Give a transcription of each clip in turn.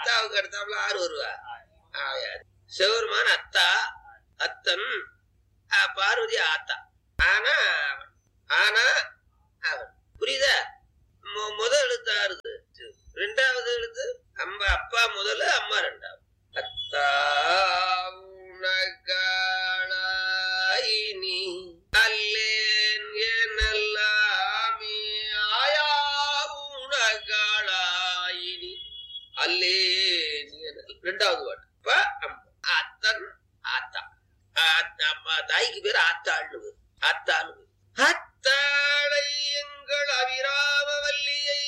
அத்தாவுக்கு அடுத்தாப்புல ஆறு வருவா ஆயாது சிவருமான் அத்தா அத்தன் ஆ, பார்வதி ஆத்தா ஆனா அவன் ஆனா அவன் புரியுதா மு- முத எழுத்து ஆறுது ரெண்டாவது எழுத்து அம்மா அப்பா முதல்ல அம்மா ரெண்டாவது அத்தா உனக்காளாயினி அல்லேன் எனல்லாமே ஆயா உனக்காளாயினி அல்லேன் எனல் ரெண்டாவது பாட்டு அப்பா அம்மா அத்தன் ஆத்தா ஆத்தா, அம்மா தாய்க்கு பேர் ஆத்தாள்னு பேரு. ஆத்தான்னு பேரு. அத்தாளை எங்கள் அபிராம வல்லியை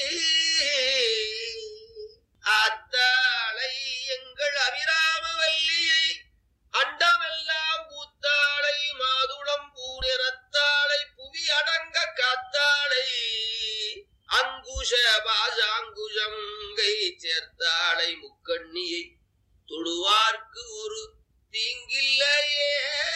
அத்தாளை எங்கள் அபிராம வல்லியை அண்டமெல்லாம் கூத்தாளை மாதுளம் பூனிறத்தாளை புவி அடங்க காத்தாளை அங்குஷ பாசாங்குஷங்கை சேர்த்தாளை முக்கண்ணியை தொடுவார்க்கு ஒரு தீங்கில்லையே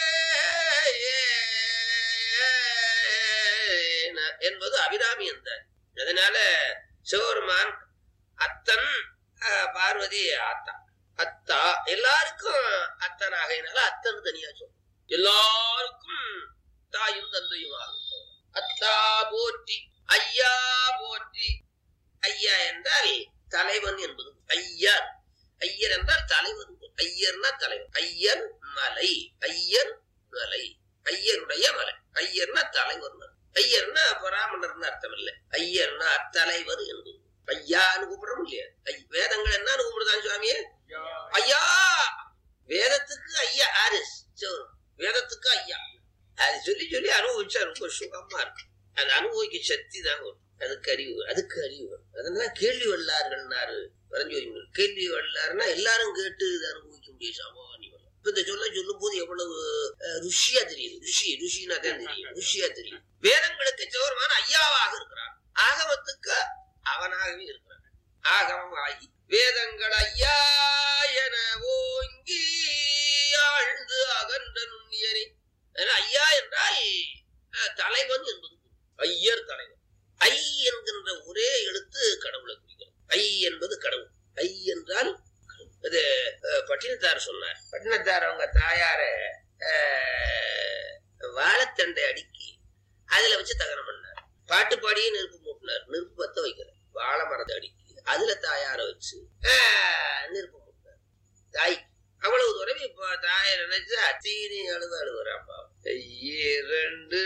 என்பது அபிராமி என்றார் அதனால சிவபெருமான் அத்தன் அஹ், பார்வதி ஆத்தா அத்தா எல்லாருக்கும் அத்தன் ஆகையினால அத்தன் தனியா சொல்லும் எல்லாருக்கும் தாயும் தந்தையும் ஆகும் அத்தா போற்றி ஐயா போற்றி ஐயா என்றால் தலைவன் என்பது ஐயர் ஐயர் என்றால் தலைவன் ஐயர்னா தலைவன் ஐயர் மலை ஐயர் மலை ஐயருடைய மலை ஐயர்னா தலைவர் ஐயர்னா பராமணர்னு அர்த்தம் இல்லை ஐயர்னா தலைவர் என்பது ஐயான்னு கூப்பிடுறோம் இல்லையா ஐ- வேதங்கள் என்ன கூப்பிடுதான் சுவாமியே ஐயா வேதத்துக்கு ஐயா ஆரிஸ் சிவன் வேதத்துக்கு ஐயா அது சொல்லி சொல்லி அனுபவிச்சா ரொம்ப சுகமா இருக்கு அது அனுபவிக்க சக்தி தான் வரும் அதுக்கு அறிவு வரும். அதுக்கு அறிவு வரும். அதனால கேள்வி வல்லார்கள்னாரு பரஞ்சோதி முனிவர். கேள்வி வல்லாருன்னா எல்லாரும் கேட்டு இதை அனுபவிக்க முடியும் சாமானியம் இப்ப இந்த சொல்ல சொல்லும் போது எவ்வளவு அஹ், ருஷியா தெரியுது ருஷி ருஷினா தான் தெரியும் ருஷியா தெரியும் வேதங்களுக்கு சிவருமான ஐயாவாக இருக்கிறான் ஆகமத்துக்கு அவனாகவே இருக்கிறான் ஆகமம் ஆகி வேதங்கள் ஐயா என ஓங்கி ஆழ்ந்து அகன்ற நுண்ணியனே அதனால ஐயா என்றால் அஹ், தலைவன் என்பது ஐயர் தலைவன் ஐ என்கின்ற ஒரே எழுத்து கடவுளை குறிக்கிறது ஐ என்பது கடவுள் ஐ என்றால் கடவுள். அது அஹ், பட்டினத்தார் சொன்னார் பட்டினத்தார் அவங்க தாயார அஹ், வாழைத்தண்டை அடுக்கி அதுல வச்சு தகனம் பண்ணார் பாட்டு பாடியே நெருப்பு மூட்டினார் நெருப்பு பத்த வைக்கல வாழை மரத்தை அடுக்கி அதுல தாயார வச்சு அஹ், நெருப்பு மூட்டினார் தாய் அவ்வளவு தூரம் இப்ப தாயை நினைச்சு அத்தீனி அழுது அழுகுறாப்பா இரண்டு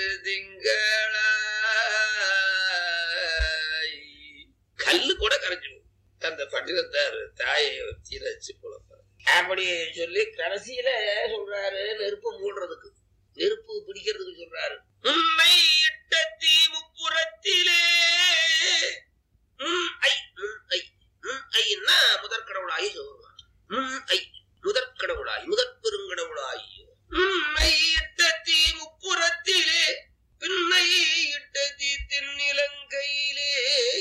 திங்களாய் கல்லு கூட கரைஞ்சு போகும். அந்த பட்டினத்தார் தாயை வச்சு வச்சு குழப்பாரு அப்படி சொல்லி கடைசியில சொல்றாரு நெருப்பு மூடுறதுக்கு நெருப்பு பிடிக்கிறதுக்கு சொல்றாரு உண்மை இட்ட தீ முப்புறத்திலே உம் ஐ உம் ஐ உம் ஐன்னா முதற் கடவுளாகி சொல்றார் உம் ஐ முதற் கடவுளாய் முதற் பெருங்கடவுளாய் உண்மை இட்ட தீ முப்புறத்திலே பின்னை இட்ட தீ தென்னிலங்கையிலே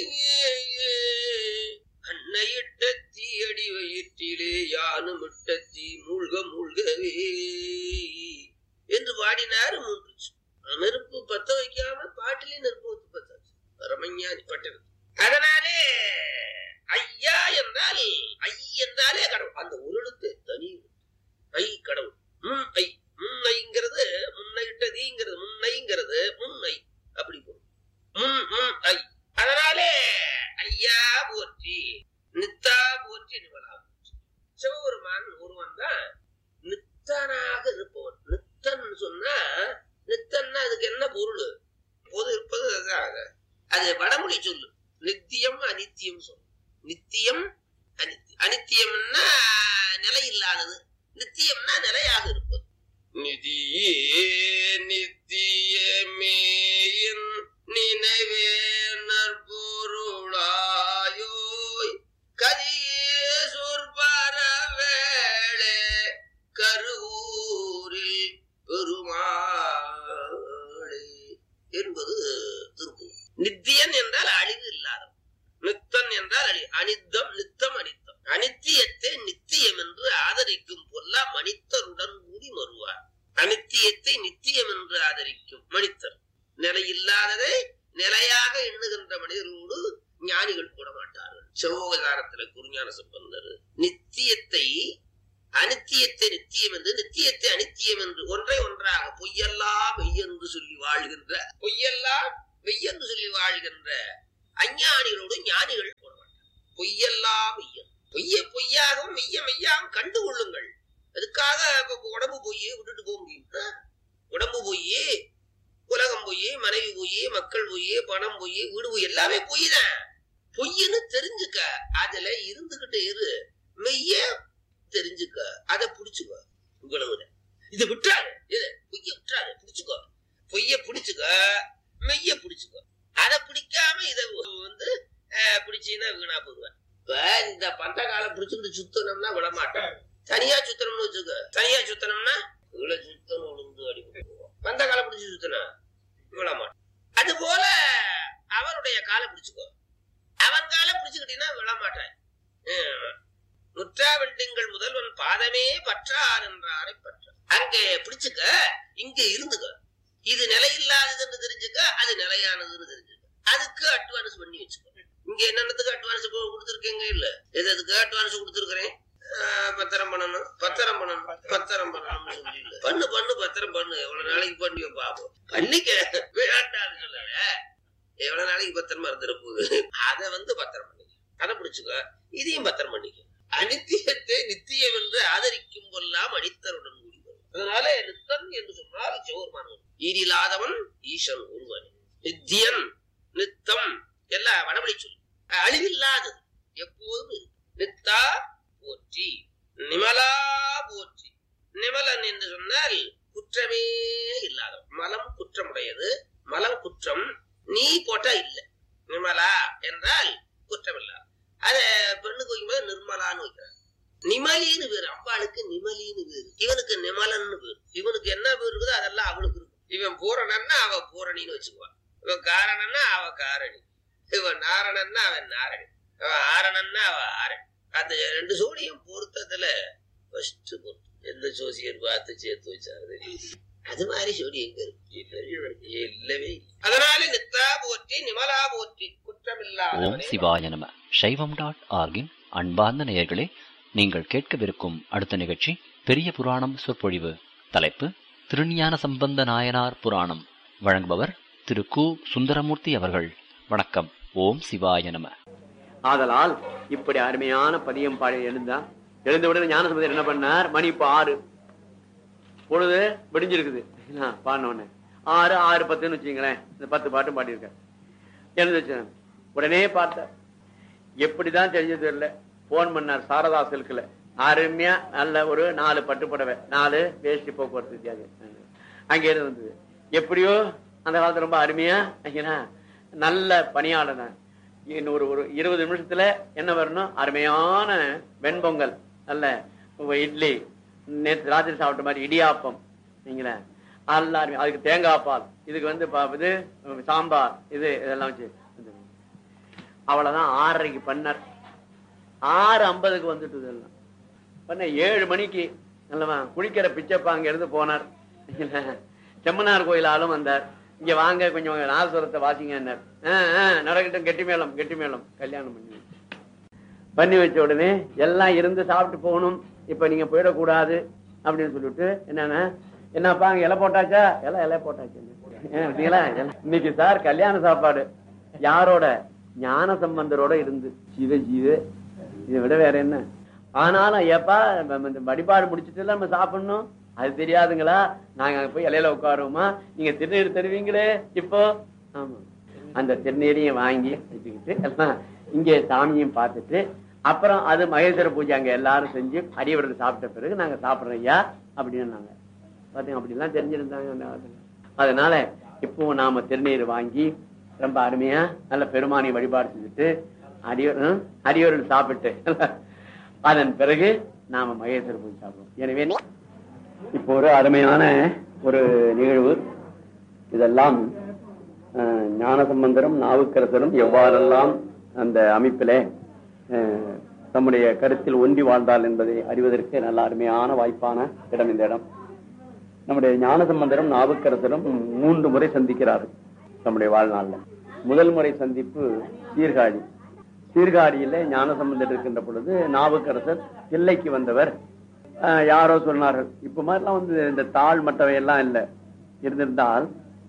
அன்னை இட்ட தீ அடி வயிற்றிலே யானும் இட்ட தீ மூழ்க மூழ்கவே என்று பாடினார் மூன்று நெருப்பு பத்த வைக்காம பாட்டிலே நெருப்பு வச்சு பத்தாச்சு ரமஞானி பட்டினம் அதனாலே ஐயா என்றால் ஐ என்றாலே கடவுள் அந்த ஒரு எழுத்து தனி எழுத்து. ஐ கடவுள் முன் ஐ முன்னைங்கிறது முன்னைட்டதிங்கிறது முன்னைங்கிறது முன்னை அப்படி போடும் முன் முன் ஐ அதனாலே ஐயா போற்றி நித்தா போற்றி நிமலா போற்றி சிவபெருமான் ஒருவன் தான் நித்தனாக இருப்பவன் நித்தன் சொன்னா நித்தன்னா அதுக்கு என்ன பொருள் பொது இருப்பது அதுதான் அது வடமொழி சொல்லு நித்தியம் அனித்தியம் சொல்லு நித்தியம் அனித்தி அனித்தியம்னா நிலை இல்லாதது நித்தியம்னா நிலையாக இருப்பது நிதியே நித்தியமே என் நினைவே நற்பொருளாயோய் கதியே சொற்பரவேளே கருவூரில் பெருமாளே என்பது திருப்பூர் நித்தியன் என்றால் அழிவு இல்லாதவன் நித்தன் என்றால் அழி அனித்தம் நித்தம் அனித்தம் அனித்தியத்தை நித்தியம் என்று ஆதரிக்கும் பொல்லா மனிதருடன் கூடி வருவார் அனித்தியத்தை நித்தியம் என்று ஆதரிக்கும் மனிதர் நிலை இல்லாததை நிலையாக எண்ணுகின்ற மனிதர்களோடு ஞானிகள் கூட மாட்டார்கள் சிவோகதாரத்துல குருஞான சம்பந்தர் நித்தியத்தை அனித்தியத்தை நித்தியம் என்று நித்தியத்தை அனித்தியம் என்று ஒன்றை ஒன்றாக பொய்யெல்லாம் மெய்யென்று சொல்லி வாழ்கின்ற பொய்யெல்லாம் மெய்யென்று சொல்லி வாழ்கின்ற அஞ்ஞானிகளோடு ஞானிகள் போட மாட்டார் பொய்யெல்லாம் மெய்யன் பொய்ய பொய்யாகவும் மெய்ய மெய்யாகவும் கண்டு கொள்ளுங்கள் அதுக்காக இப்ப உடம்பு பொய் விட்டுட்டு போக முடியுமா உடம்பு பொய் உலகம் பொய் மனைவி பொய் மக்கள் பொய் பணம் பொய் வீடு பொய் எல்லாமே பொய் தான் பொய்ன்னு தெரிஞ்சுக்க அதுல இருந்துகிட்டு இரு மெய்ய தெரிஞ்சுக்க அதை புடிச்சுக்க இவ்வளவுதான் இது விட்டுறாரு இது பொய்ய விட்டுறாரு புடிச்சுக்கோ பொய்ய புடிச்சுக்க மெய்ய புடிச்சுக்கோ அதை பிடிக்காம இத வந்து அஹ், பிடிச்சீங்கன்னா வீணா போடுவேன் இப்ப இந்த பந்த காலம் பிடிச்சுக்கிட்டு சுத்தணும்னா விட மாட்டேன் தனியா சுத்தணும்னு வச்சுக்க தனியா சுத்தணும்னா இவ்வளவு சுத்தணும் உளுந்து அடிப்பட்டு பந்த காலம் பிடிச்சு சுத்தனா விட மாட்டேன் அது போல அவனுடைய காலை பிடிச்சுக்கோ அவன் காலை பிடிச்சுக்கிட்டீங்கன்னா விட மாட்டான் ஹம். முற்றாவெண்டிங்கள் முதல்வன் பாதமே பற்றார் என்றாரை பற்ற அங்கே பிடிச்சுக்க இங்க இருந்துக்க இது நிலையில்லாததுன்னு தெரிஞ்சுக்க அது நிலையானதுன்னு தெரிஞ்சுக்க அதுக்கு அட்வான்ஸ் பண்ணி வச்சுக்கோ இங்க என்னென்னத்துக்கு அட்வான்ஸ் கொடுத்துருக்கீங்க இல்ல எது அதுக்கு அட்வான்ஸ் கொடுத்துருக்கிறேன் பத்திரம் பண்ணணும் பத்திரம் பண்ணணும் பத்திரம் பண்ணணும்னு சொல்லி இல்ல. பண்ணு பண்ணு பத்திரம் பண்ணு எவ்வளவு நாளைக்கு பண்ணியோ பாப்போம் பண்ணிக்க வேண்டாம்னு சொல்லல எவ்வளவு நாளைக்கு பத்திரமா இருந்துட போகுது அதை வந்து பத்திரம் பண்ணிக்க அதை பிடிச்சுக்க இதையும் பத்திரம் பண்ணிக்க அனித்தியத்தை நித்தியம் என்று ஆதரிக்கும் போல்லாம் அடித்தருடன் கூடி வரும் அதனால நித்தன் என்று சொன்னால் சிவருமான ஈரில்லாதவன் ஈசன் ஒருவன் நித்தியன் நித்தம் எல்லாம் வடமொழி சொல் அழிவில்லாதது எப்போதும் இருக்கு நித்தா போற்றி நிமலா போற்றி நிமலன் என்று சொன்னால் குற்றமே இல்லாதவன் மலம் குற்றமுடையது மலம் குற்றம் நீ போட்டா இல்ல நிமலா என்றால் குற்றம் இல்லாத அத பெண்ணுக்கு வைக்கும்போது நிர்மலான்னு வைக்கிறார் நிமலின்னு பேரு அம்பாளுக்கு நிமலின்னு பேரு இவனுக்கு நிமலன்னு பேரு இவனுக்கு என்ன பேர் இருக்குதோ அதெல்லாம் அவளுக்கு இருக்கும் இவன் பூரணன்னா அவ பூரணின்னு வச்சுக்குவான் இவன் காரணன்னா அவ காரணி இவன் நாரணன்னா அவன் நாரணி அவன் ஆரணன்னா அவ ஆரணி அந்த ரெண்டு சோடியும் பொருத்தத்துல ஃபர்ஸ்ட் பொருத்தம் எந்த ஜோசியர் பார்த்து சேர்த்து வச்சாரு தெரியுது. அது மாதிரி சோடி எங்க இருக்கு இல்லவே இல்லை. அதனால நித்தா போற்றி நிமலா போற்றி ஓம் குற்றமில்லாதவனே சிவாய நம சைவம் டாட் ஆர்கின் அன்பார்ந்த நேயர்களே நீங்கள் கேட்கவிருக்கும் அடுத்த நிகழ்ச்சி பெரிய புராணம் சொற்பொழிவு தலைப்பு திருஞான சம்பந்த நாயனார் புராணம் வழங்குபவர் திரு கு சுந்தரமூர்த்தி அவர்கள் வணக்கம் ஓம் சிவாய நம ஆதலால் இப்படி அருமையான பதியம் பாடி எழுந்தா எழுந்தவுடனே ஞானசம்பந்தர் என்ன பண்ணார் மணி இப்ப ஆறு பொழுது விடிஞ்சிருக்குது என்ன, பாடின உடனே ஆறு ஆறு பத்துன்னு வச்சுங்களேன் இந்த பத்து பாட்டும் பாடியிருக்கார் எழுந்து வச்சேன் உடனே பார்த்தார் எப்படிதான் தெரிஞ்சது தெரியல போன் பண்ணார் சாரதா சில்க்ல அருமையா நல்ல ஒரு நாலு பட்டு புடவை நாலு வேஷ்டி போக்குவரத்து வித்தியாசம் அங்க இருந்து வந்தது எப்படியோ அந்த காலத்துல ரொம்ப அருமையா ஐயனா நல்ல பணியாளன இன்னும் ஒரு ஒரு இருபது நிமிஷத்துல என்ன வரணும் அருமையான வெண்பொங்கல் நல்ல இட்லி நேற்று ராத்திரி சாப்பிட்ட மாதிரி இடியாப்பம் நீங்களே நல்லா அருமையா. அதுக்கு தேங்காய் பால் இதுக்கு வந்து பா- இது சாம்பார் இது இதெல்லாம் வச்சு அவ்வளவுதான் ஆறரைக்கு பண்ணார் ஆறு ஐம்பதுக்கு வந்துட்டு இதெல்லாம் பண்ண ஏழு மணிக்கு நல்லவா குளிக்கிற பிச்சப்பா அங்க இருந்து போனார் செம்மனார் கோயில் ஆளும் வந்தார் இங்க வாங்க கொஞ்சம் நாதஸ்வரத்தை வாசிங்க நடக்கட்டும் கெட்டி மேளம் கெட்டி மேளம் கல்யாணம் பண்ணி வச்சு. பண்ணி வச்ச உடனே எல்லாம் இருந்து சாப்பிட்டு போகணும் இப்ப நீங்க போயிடக்கூடாது அப்படின்னு சொல்லிட்டு என்னன்னா என்னப்பா அங்க இலை போட்டாச்சா எல்லாம் இலை போட்டாச்சு ஏன் அப்படிங்களா? இலை. இன்னைக்கு சார் கல்யாண சாப்பாடு யாரோட ஞான சம்பந்தரோட இருந்து சிவ ஜீவ இதை விட வேற என்ன ஆனாலும் ஏப்பா நம்ம இந்த வழிபாடு முடிச்சிட்டு நம்ம சாப்பிடணும் அது தெரியாதுங்களா நாங்க அங்க போய் இலையில உட்காருவோமா நீங்க திருநீர் தருவீங்களே இப்போ ஆமா அந்த திருநீரையும் வாங்கி வச்சுக்கிட்டு எல்லாம் இங்கே சாமியும் பார்த்துட்டு அப்புறம் அது மகேஸ்வர பூஜை அங்க எல்லாரும் செஞ்சு அடியவர்கள் சாப்பிட்ட பிறகு நாங்க சாப்பிடுறோம் ஐயா அப்படின்னு நாங்க பாத்தீங்க அப்படிலாம் தெரிஞ்சிருந்தாங்க அந்த காலத்துல. அதனால இப்போ நாம திருநீர் வாங்கி ரொம்ப அருமையா நல்ல பெருமானை வழிபாடு செஞ்சுட்டு அடியோர் ஹம், அடியோர்கள் சாப்பிட்டு அதன் பிறகு நாம மகேஸ்வர பூஜை சாப்பிடுவோம் எனவே இப்போ ஒரு அருமையான ஒரு நிகழ்வு இதெல்லாம் அஹ், ஞானசம்பந்தரும் நாவுக்கரசரும் எவ்வாறெல்லாம் அந்த அமைப்பிலே அஹ், தம்முடைய கருத்தில் ஒன்றி வாழ்ந்தால் என்பதை அறிவதற்கு நல்ல அருமையான வாய்ப்பான இடம் இந்த இடம் நம்முடைய ஞானசம்பந்தரும் நாவுக்கரசரும் மூன்று முறை சந்திக்கிறார்கள் நம்முடைய வாழ்நாள்ல முதல் முறை சந்திப்பு சீர்காழி சீர்காழியில ஞானசம்பந்தர் இருக்கின்ற பொழுது நாவுக்கரசர் தில்லைக்கு வந்தவர் ஆஹ், யாரோ சொன்னார்கள் இப்ப மாதிரிலாம் வந்து இந்த தாழ் மட்டவை எல்லாம் இல்லை இருந்திருந்தால்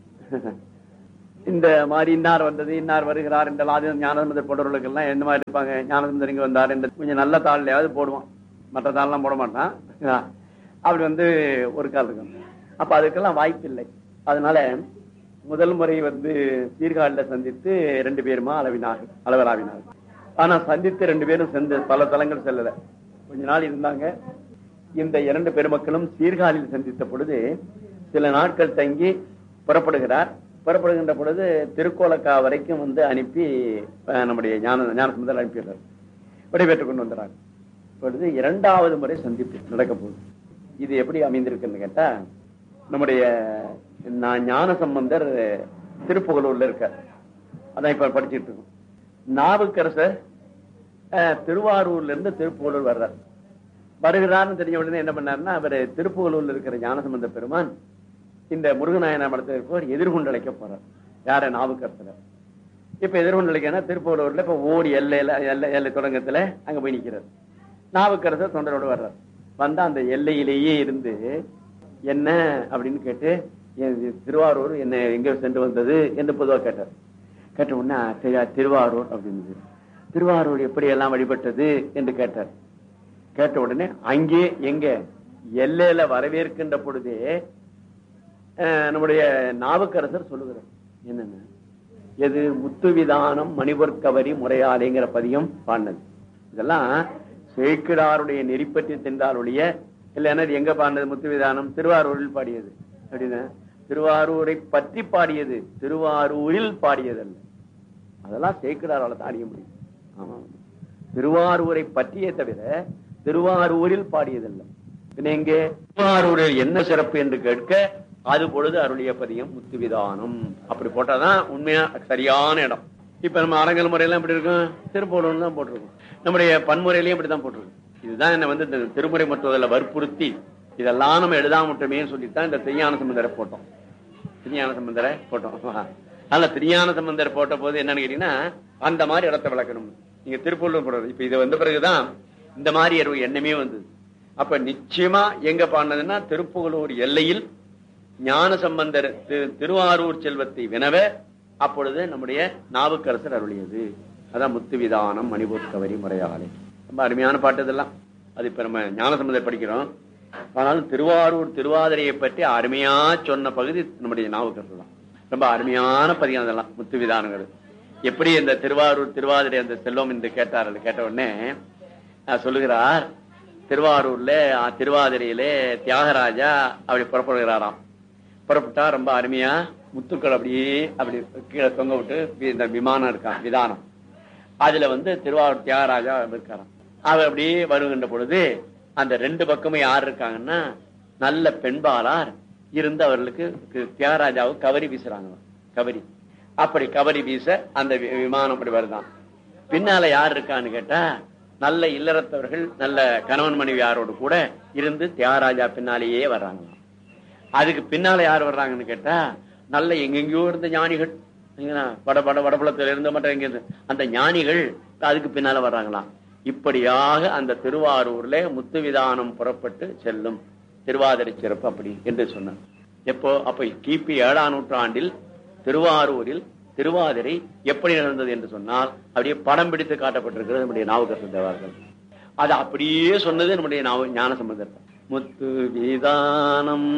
இந்த மாதிரி இன்னார் வந்தது இன்னார் வருகிறார் இந்த லாதி ஞானசம்பந்தர் போடுறவர்களுக்கு எல்லாம் எந்த மாதிரி இருப்பாங்க ஞானசம்பந்தர் இங்க வந்தார் இந்த கொஞ்சம் நல்ல தாள்லையாவது போடுவான் மற்ற தாள்லாம் போட மாட்டான் ஆஹ், அப்படி வந்து ஒரு கால் இருக்கும் அப்ப அதுக்கெல்லாம் வாய்ப்பு இல்லை அதனால முதல் முறை வந்து சீர்காழில சந்தித்து ரெண்டு பேருமா அளவினார்கள் அளவராவினார்கள் ஆனா சந்தித்து ரெண்டு பேரும் சென்று பல தலங்கள் செல்லல கொஞ்ச நாள் இருந்தாங்க இந்த இரண்டு பெருமக்களும் சீர்காழியில் சந்தித்த பொழுது சில நாட்கள் தங்கி புறப்படுகிறார் புறப்படுகின்ற பொழுது திருக்கோலக்கா வரைக்கும் வந்து அனுப்பி அஹ், நம்முடைய ஞான ஞானசமுதர் அனுப்பிடுறார் விடைபெற்றுக் கொண்டு வந்தார் பொழுது இரண்டாவது முறை சந்திப்பு நடக்க போகுது இது எப்படி அமைந்திருக்குன்னு கேட்டா நம்முடைய நான் ஞான சம்பந்தர் திருப்புகலூர்ல இருக்கார் அதான் இப்ப படிச்சுட்டு இருக்கோம் நாவுக்கரசர் அஹ், திருவாரூர்ல இருந்து திருப்புகலூர் வர்றார் வருகிறார்னு தெரிஞ்ச உடனே என்ன பண்ணாருன்னா அவர் திருப்புகலூர்ல இருக்கிற ஞானசம்பந்த பெருமான் இந்த முருகநாயன மடத்திற்கு எதிர்கொண்டு அழைக்க போறார் யார நாவுக்கரசர் இப்ப எதிர்கொண்டு அழைக்கனா திருப்புகலூர்ல இப்ப ஓடி எல்லையில எல்லை எல்லை தொடங்கத்துல அங்க போய் நிக்கிறார் நாவுக்கரசர் தொண்டரோடு வர்றார் வந்தா அந்த எல்லையிலேயே இருந்து என்ன அப்படின்னு கேட்டு என் திருவாரூர் என்ன எங்க சென்று வந்தது என்று பொதுவாக கேட்டார் கேட்ட உடனே "சரியா, திருவாரூர் அப்படின்னு திருவாரூர் எப்படி எல்லாம் வழிபட்டது என்று கேட்டார் கேட்ட உடனே அங்கே எங்க எல்லையில வரவேற்கின்ற பொழுதே அஹ், நம்முடைய நாவுக்கரசர் சொல்லுகிறார் என்னன்னு எது முத்துவிதானம் மணிபொற்கவரி முறையாலேங்கிற பதியம் பாடினது இதெல்லாம் சேக்கிடாருடைய நெறிப்பற்றி தின்றாருடைய இல்லைன்னா இது எங்க பாடினது முத்துவிதானம் திருவாரூரில் பாடியது அப்படின்னா திருவாரூரை பற்றி பாடியது திருவாரூரில் பாடியதல்ல அதெல்லாம் சேக்கிடாரால தான் அறிய முடியும் ஆமா திருவாரூரை பற்றியே தவிர திருவாரூரில் பாடியதல்ல பின்ன எங்கே திருவாரூரில் என்ன சிறப்பு என்று கேட்க அது பொழுது அருளிய பதியம் முத்துவிதானம் அப்படி போட்டாதான் உண்மையா சரியான இடம் இப்ப நம்ம அரங்கல் முறையெல்லாம் எப்படி இருக்கும் திருப்பூர்ல தான் போட்டிருக்கோம் நம்முடைய பன்முறையிலையும் இப்படிதான் போட்டிருக்கோம் இதுதான் என்ன வந்து இந்த திருமுறை மற்றுவதில் வற்புறுத்தி இதெல்லாம் நம்ம எழுதாம விட்டோமே சொல்லித்தான் இந்த தெய்யான சம்பந்தரை போட்டோம் திருஞான சம்பந்தரை போட்டோம் அதனால திருஞான சம்பந்தர் போட்ட போது என்னன்னு கேட்டீங்கன்னா அந்த மாதிரி இடத்தை விளக்கணும் நீங்க திருப்பூர்ல போடுறது இப்ப இது வந்த பிறகுதான் இந்த மாதிரி ஒரு எண்ணமே வந்தது அப்ப நிச்சயமா எங்க பாடினதுன்னா திருப்புகலூர் எல்லையில் ஞான சம்பந்தர் திரு- திருவாரூர் செல்வத்தை வினவ அப்பொழுது நம்முடைய நாவுக்கரசர் அருளியது அதான் முத்துவிதானம் மணிபூர்கவரி முறையாலே ரொம்ப அருமையான பாட்டு இதெல்லாம் அது இப்ப நம்ம ஞானசம்பந்தர் படிக்கிறோம் ஆனாலும் திருவாரூர் திருவாதிரையை பற்றி அருமையா சொன்ன பகுதி நம்முடைய நாவுக்கரசர் தான் ரொம்ப அருமையான பதிகம் அதெல்லாம் முத்துவிதானங்கிறது எப்படி இந்த திருவாரூர் திருவாதிரை அந்த செல்வம் என்று கேட்டார்கள் கேட்ட உடனே அஹ், சொல்லுகிறார் திருவாரூர்ல அஹ், திருவாதிரையிலே தியாகராஜா அப்படி புறப்படுகிறாராம் புறப்பட்டா ரொம்ப அருமையா முத்துக்கள் அப்படியே அப்படி கீழே தொங்க விட்டு வி- இந்த விமானம் இருக்கான் விதானம் அதுல வந்து திருவாரூர் தியாகராஜா இருக்காராம் அவர் அப்படியே வருகின்ற பொழுது அந்த ரெண்டு பக்கமும் யார் இருக்காங்கன்னா நல்ல பெண்பாளார் இருந்து அவர்களுக்கு தி- தியாகராஜாவுக்கு கவரி வீசுறாங்க கவரி அப்படி கவரி வீச அந்த வி- விமானம் அப்படி வருதான் பின்னால யார் இருக்கான்னு கேட்டா நல்ல இல்லறத்தவர்கள் நல்ல கணவன் மனைவி யாரோடு கூட இருந்து தியாகராஜா பின்னாலேயே வர்றாங்களாம் அதுக்கு பின்னால யார் வர்றாங்கன்னு கேட்டா நல்ல எங்கெங்கயோ இருந்த ஞானிகள் சரிங்களா? வட வட வடபுலத்துல இருந்த மட்டும் எங்க இருந்து அந்த ஞானிகள் அதுக்கு பின்னால வர்றாங்களாம் இப்படியாக அந்த திருவாரூர்ல முத்துவிதானம் புறப்பட்டு செல்லும் திருவாதிரை சிறப்பு அப்படி என்று சொன்னார் எப்போ அப்ப கிபி ஏழாம் நூற்றாண்டில் திருவாரூரில் திருவாதிரை எப்படி நடந்தது என்று சொன்னால் அப்படியே படம் பிடித்து காட்டப்பட்டிருக்கிறது நம்முடைய நாவுக்கரசு தேவார்கள் அது அப்படியே சொன்னது நம்முடைய நாவ- ஞான சம்பந்தர் முத்து விதானம்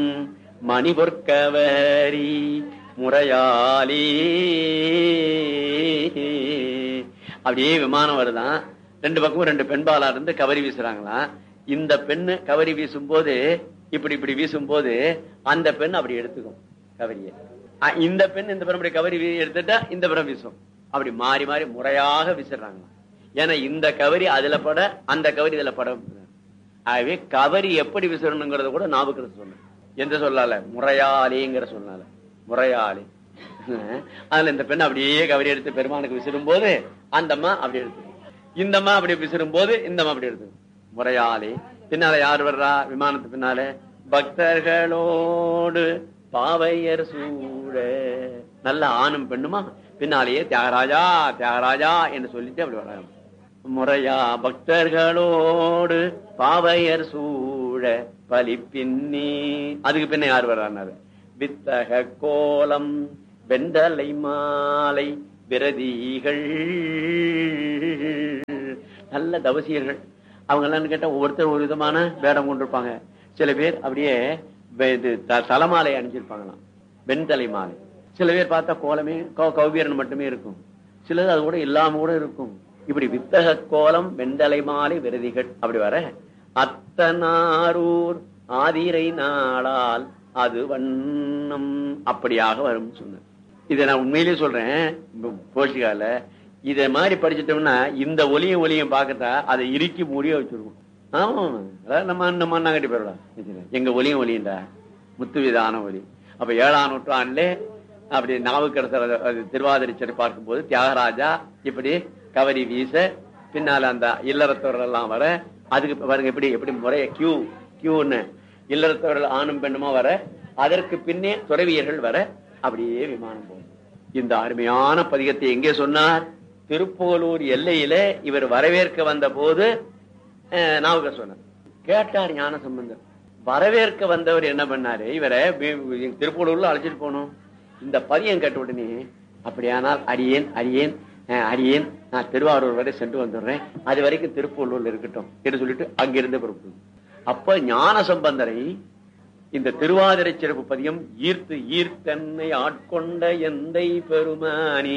மணிபொற்கவரி முறையாளி அப்படியே விமானம் வருதான் ரெண்டு பக்கமும் ரெண்டு பெண்பாலா இருந்து கவரி வீசுறாங்களாம் இந்த பெண்ணு கவரி வீசும் போது இப்படி இப்படி வீசும் போது அந்த பெண் அப்படி எடுத்துக்கும் கவரியை அஹ் இந்த பெண் இந்த பெண் அப்படி கவரி வீ- எடுத்துட்டா இந்த பெண் வீசும் அப்படி மாறி மாறி முறையாக வீசுறாங்களாம் ஏன்னா இந்த கவரி அதுல பட அந்த கவரி இதுல பட ஆகவே கவரி எப்படி விசிறணுங்கிறத கூட நாவுக்கிறது சொன்னேன் எந்த சொல்லால முறையாளிங்கிற சொன்னால முறையாளி அதுல இந்த பெண் அப்படியே கவரி எடுத்து பெருமானுக்கு விசிறும் போது அந்த அம்மா அப்படி எடுத்து இந்த அம்மா அப்படி விசிறும் போது இந்த அம்மா அப்படி எடுத்து முறையாளி பின்னால யார் வர்றா விமானத்து பின்னால பக்தர்களோடு பாவையர் சூழ நல்ல ஆணும் பெண்ணுமா பின்னாலேயே தியாகராஜா தியாகராஜா என்று சொல்லிட்டு அப்படி வர முறையா பக்தர்களோடு பாவையர் சூழ பலிப்பின்னி அதுக்கு பின்ன யார் வர்றாரு வித்தக கோலம் வெண்டலை மாலை விரதிகள் நல்ல தவசியர்கள் அவங்க எல்லாம் கேட்டா ஒவ்வொருத்தர் ஒரு விதமான வேடம் கொண்டிருப்பாங்க சில பேர் அப்படியே வெ- இது த- தலைமாலை அணிஞ்சிருப்பாங்களாம் வெண்தலை மாலை சில பேர் பார்த்தா கோலமே கௌ- கௌபீரன் மட்டுமே இருக்கும் சிலது அது கூட இல்லாம கூட இருக்கும் இப்படி வித்தக கோலம் வெண்தலை மாலை விரதிகள் அப்படி வர அத்தனாரூர் ஆதிரை நாளால் அது வண்ணம் அப்படியாக வரும் சொன்ன இதை நான் உண்மையிலேயே சொல்றேன் போஷிகால இத மாதிரி படிச்சிட்டோம்னா இந்த ஒலியும் ஒலியும் பார்க்கட்டா அதை இறுக்கி மூடிய வச்சிருக்கோம் ஆமா அதாவது நம்ம நம்ம அண்ணாங்கட்டி போயிடலாம் எங்க ஒலியும் ஒலியுண்டா முத்துவிதான ஒலி அப்ப ஏழாம் நூற்றாண்டுல அப்படி நாவுக்கரசர் அது- அது திருவாதிரிச்சரை பார்க்கும்போது தியாகராஜா இப்படி கவரி வீச பின்னால அந்த இல்லறத்தவர்கள் எல்லாம் வர அதுக்கு பாருங்க எப்படி எப்படி முறைய கியூ கியூன்னு இல்லறத்தவர்கள் ஆணும் பெண்ணுமா வர அதற்கு பின்னே துறவியர்கள் வர அப்படியே விமானம் போகும் இந்த அருமையான பதிகத்தை எங்கே சொன்னார் திருப்போலூர் எல்லையில இவர் வரவேற்க வந்த போது நாவுக்க சொன்னார் கேட்டார் ஞான சம்பந்தர் வரவேற்க வந்தவர் என்ன பண்ணாரு இவரை வி- வி- திருப்பூலூர்ல அழைச்சிட்டு போகணும் இந்த பதியம் கேட்ட உடனே அப்படியானால் அடியேன் அடியேன் அஹ், அடியேன் நான் திருவாரூர் வரை சென்று வந்துடுறேன் அது வரைக்கும் திருப்பூலூர்ல இருக்கட்டும் என்று சொல்லிட்டு அங்கிருந்து புறப்படும் அப்ப ஞான சம்பந்தரை இந்த திருவாதிரை சிறப்பு பதியம் ஈர்த்து ஈர்த்தன்னை ஆட்கொண்ட எந்தை பெருமானி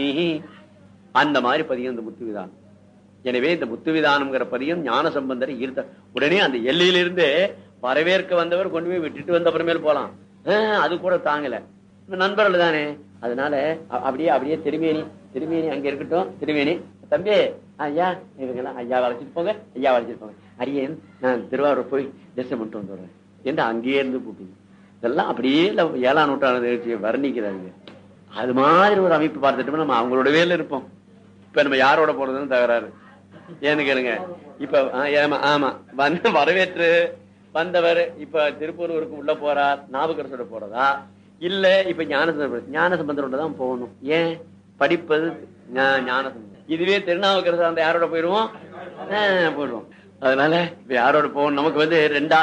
அந்த மாதிரி பதியம் இந்த முத்துவிதான் எனவே இந்த முத்துவிதானம்ங்கிற பதியம் ஞான சம்பந்தரை ஈர்த்த உடனே அந்த எல்லையிலிருந்து வரவேற்க வந்தவர் கொண்டு போய் விட்டுட்டு வந்த அப்புறமேல் போலாம் ஆஹ், அது கூட தாங்கல நண்பர்கள் தானே அதனால அ- அப்படியே அப்படியே திருமேனி திருமேனி அங்க இருக்கட்டும் திருமேனி தம்பி ஐயா இவங்கெல்லாம் ஐயா வளைச்சிட்டு போங்க ஐயா வளைச்சிட்டு போங்க அரியன் நான் திருவாரூர் போய் தரிசனம் பண்ணிட்டு வந்துடுறேன் என்று அங்கேயே இருந்து கூப்பிடுங்க இதெல்லாம் அப்படியே இல்ல ஏழாம் நூற்றாண்டு நிகழ்ச்சியை வர்ணிக்கிறாங்க அது மாதிரி ஒரு அமைப்பு பார்த்துட்டோம்னா நம்ம அவங்களோடவே இருப்போம் இப்ப நம்ம யாரோட போறதுன்னு தகராறு ஏன்னு கேளுங்க இப்ப ஆ, ஏமா ஆமா வந்து வரவேற்று வந்தவர் இப்ப திருப்பூருக்கு உள்ள போறார் நாவுக்கரசோட போறதா இல்ல இப்ப ஞானசம்பந்தர் ஞானசம்பந்தரோட தான் போகணும் ஏன் படிப்பது ஞா- ஞானசம்பந்தர் இதுவே திருநாவுக்கரசர் அந்த யாரோட போயிருவோம் ஆ, போயிடுவோம் அதனால இப்ப யாரோட போகணும் நமக்கு வந்து ரெண்டா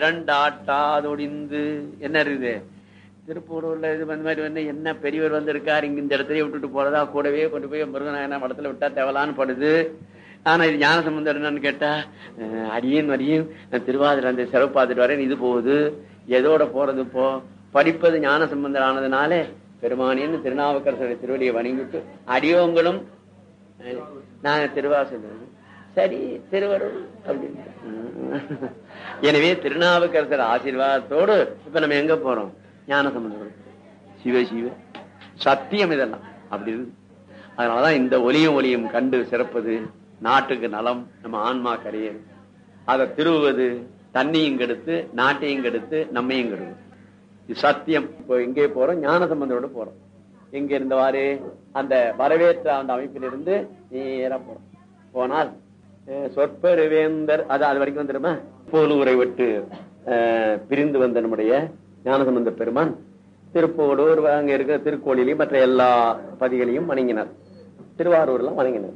இரண்டாட்டாதொடிந்து என்ன இருக்குது திருப்பூரூர்ல இது இந்த மாதிரி வந்து என்ன பெரியவர் வந்து இருக்காரு இங்க இந்த இடத்துலயே விட்டுட்டு போறதா கூடவே கொண்டு போய் முருகநாயன மடத்துல விட்டா தேவலான்னு படுது ஆனா இது ஞான சம்பந்தம் என்னன்னு கேட்டா அஹ், அடியேன் வரையும் நான் திருவாதிரை அந்த சிறப்பு பார்த்துட்டு வரேன் இது போகுது எதோட போறது இப்போ படிப்பது ஞான சம்பந்தர் ஆனதுனால பெருமானின்னு திருநாவுக்கரசருடைய திருவடியை வணங்கிட்டு அடியோங்களும் அஹ், நான் திருவாசல் சரி திருவருள் அப்படின்னு உம். எனவே திருநாவுக்கரசர் ஆசீர்வாதத்தோடு இப்ப நம்ம எங்க போறோம் ஞான சம்பந்தம் சிவ சிவ சத்தியம் இதெல்லாம் அப்படி இருக்கு அதனாலதான் இந்த ஒலியும் ஒலியும் கண்டு சிறப்பது நாட்டுக்கு நலம் நம்ம ஆன்மா கரையர் அதை திருவுவது தண்ணியும் கெடுத்து நாட்டையும் கெடுத்து நம்மையும் கெடுது இது சத்தியம் இப்போ எங்கே போறோம் ஞான சம்பந்தரோட போறோம் எங்க இருந்தவாறு அந்த வரவேற்ற அந்த அமைப்பிலிருந்து நேரா போறோம் போனால் அஹ், சொற்பெருவேந்தர் அது அது வரைக்கும் வந்துருமா போலூரை விட்டு அஹ், பிரிந்து வந்த நம்முடைய ஞானசம்பந்த பெருமான் திருப்போடூர் அங்க இருக்கிற திருக்கோயிலையும் மற்ற எல்லா பதிகளையும் வணங்கினார் திருவாரூர்லாம் வணங்கினார்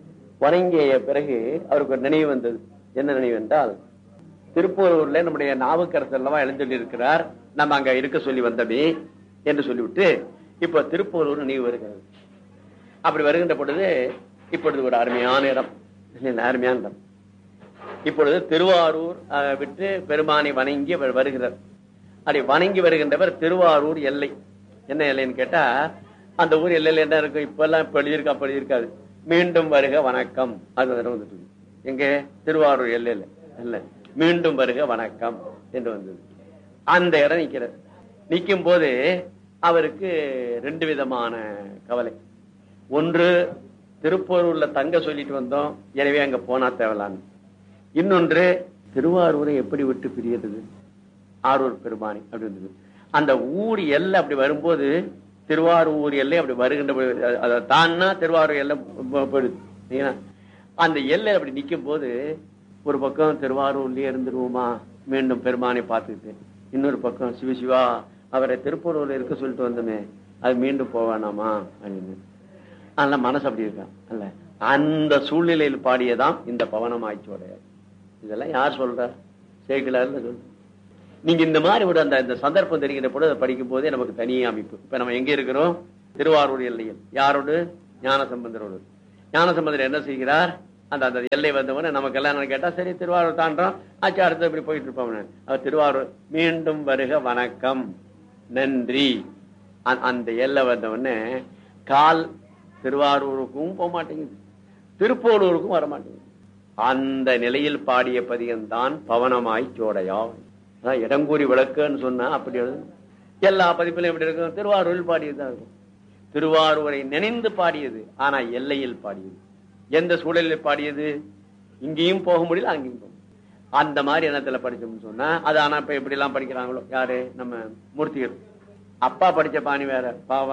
வணங்கிய பிறகு அவருக்கு ஒரு நினைவு வந்தது என்ன நினைவு என்றால் திருப்பூரூர்ல நம்முடைய நாவுக்கரசர் எல்லாம் எழுந்தொல்லி இருக்கிறார் நம்ம அங்க இருக்க சொல்லி வந்தமே என்று சொல்லிவிட்டு இப்ப திருப்பூரூர் நினைவு வருகிறது அப்படி வருகின்ற பொழுது இப்பொழுது ஒரு அருமையான இடம் இல்ல, அருமையான இடம் இப்பொழுது திருவாரூர் அஹ், விட்டு பெருமானை வணங்கி அவர் வருகிறார் அப்படி வணங்கி வருகின்றவர் திருவாரூர் எல்லை என்ன எல்லைன்னு கேட்டா அந்த ஊர் எல்லையில என்ன இருக்கும் இப்ப எல்லாம் இப்ப எழுதியிருக்கா அப்ப எழுதியிருக்காது மீண்டும் வருக வணக்கம் அது ஒரு இடம் வந்துட்டு இருக்கு. எங்க திருவாரூர் எல்லையில இல்ல மீண்டும் வருக வணக்கம் என்று வந்தது அந்த இடம் நிக்கிறார் நிக்கும் போது அவருக்கு ரெண்டு விதமான கவலை ஒன்று திருப்பூரூர்ல தங்க சொல்லிட்டு வந்தோம் எனவே அங்க போனா தேவலான்னு இன்னொன்று திருவாரூரை எப்படி விட்டு பிரியறது ஆரூர் பெருமானி அப்படி இருந்தது அந்த ஊர் எல்லை அப்படி வரும்போது திருவாரூர் எல்லை அப்படி வருகின்ற பொழுது, அ- அதை தான்னா திருவாரூர் எல்லை போ- போயிடுது சரிங்களா? அந்த எல்லை அப்படி நிக்கும் போது ஒரு பக்கம் திருவாரூர்லயே இருந்துருவோமா மீண்டும் பெருமானை பார்த்துக்கிட்டு இன்னொரு பக்கம் சிவசிவா அவரை திருப்பூரூர்ல இருக்க சொல்லிட்டு வந்தோமே அது மீண்டும் போவானாமா அப்படின்னு அதனால மனசு அப்படி இருக்கான் அல்ல அந்த சூழ்நிலையில் பாடியதாம் இந்த பவனமாய்ச்சோடைய இதெல்லாம் யார் சொல்ற சேக்கிலார்ல சொல்ற நீங்க இந்த மாதிரி ஒரு அந்த இந்த சந்தர்ப்பம் தெரிகிற பொழுது அதை படிக்கும் போதே நமக்கு தனியே அமைப்பு இப்ப நம்ம எங்க இருக்கிறோம் திருவாரூர் எல்லையில் யாரோடு ஞானசம்பந்தரோடு ஞானசம்பந்தர் என்ன செய்கிறார் அந்த அந்த எல்லை வந்தவன நமக்கு எல்லாம் கேட்டா சரி திருவாரூர் தாண்டோம் ஆச்சு அடுத்து இப்படி போயிட்டு இருப்போம் அவர் திருவாரூர் மீண்டும் வருக வணக்கம் நன்றி அ- அந்த எல்லை வந்தவொடனே கால் திருவாரூருக்கும் போக மாட்டேங்குது திருப்போலூருக்கும் வர மாட்டேங்குது அந்த நிலையில் பாடிய பதியம்தான் பவனமாய் சோடையா அதான் இடங்கூறி விளக்குன்னு சொன்னா அப்படி எழுதணும். எல்லா பதிப்பிலும் எப்படி இருக்கும் திருவாரூரில் பாடியதுதான் இருக்கும் திருவாரூரை நினைந்து பாடியது ஆனா எல்லையில் பாடியது எந்த சூழலில் பாடியது இங்கேயும் போக முடியல அங்கேயும் போக முடியல. அந்த மாதிரி எண்ணத்துல படிச்சோம்னு சொன்னா அது ஆனா இப்ப எப்படி எல்லாம் படிக்கிறாங்களோ யாரு நம்ம மூர்த்திகள் அப்பா படிச்ச பாணி வேற பாவ